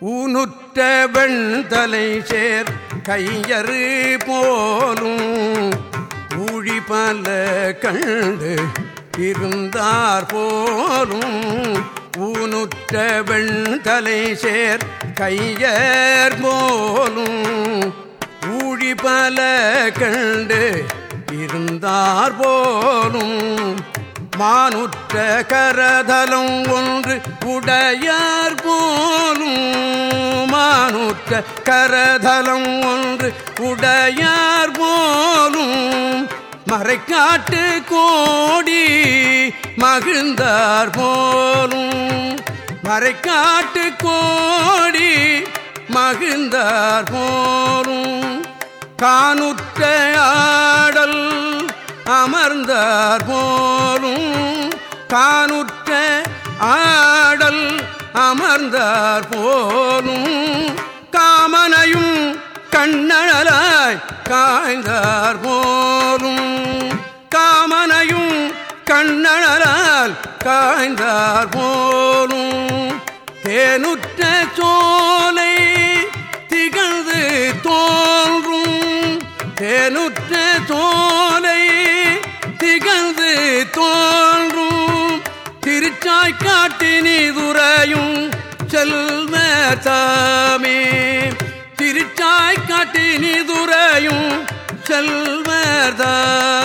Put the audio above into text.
ஊனுற்ற வெண்தலை சேர் கையறு போலும் ஊழி பல கண்டு இருந்தார் போலும் ஊனுற்ற வெண்தலை சேர் கையர் போலும் ஊழி பல கண்டு இருந்தார் போலும் மானுற்ற கரதலம் ஒன்று உடையார் போலும் மானுற்ற கரதலம் ஒன்று உடையார் போலும் மறைக்காட்டு கோடி மகிழ்ந்தார் போலும் மறைக்காட்டு கோடி மகிழ்ந்தார் போலும் காணுற்ற ஆடல் அமர்ந்தார் போலும் காணுற்ற ஆடல் அமர்ந்தார் போலும் காமனையும் கண்ணழலாய் காய்ந்தார் போலும் காமனையும் கண்ணழலால் காய்ந்தார் போலும் தேனுற்ற சோலை திகழ்ந்து தோன்றும் தேனுற்ற சோலை திகழ்ந்து தோன்றும் திருச்சாய் காட்டினிதுரையும் செல்வ தாமே திருச்சாய் காட்டினிதுரையும் செல்வதாமே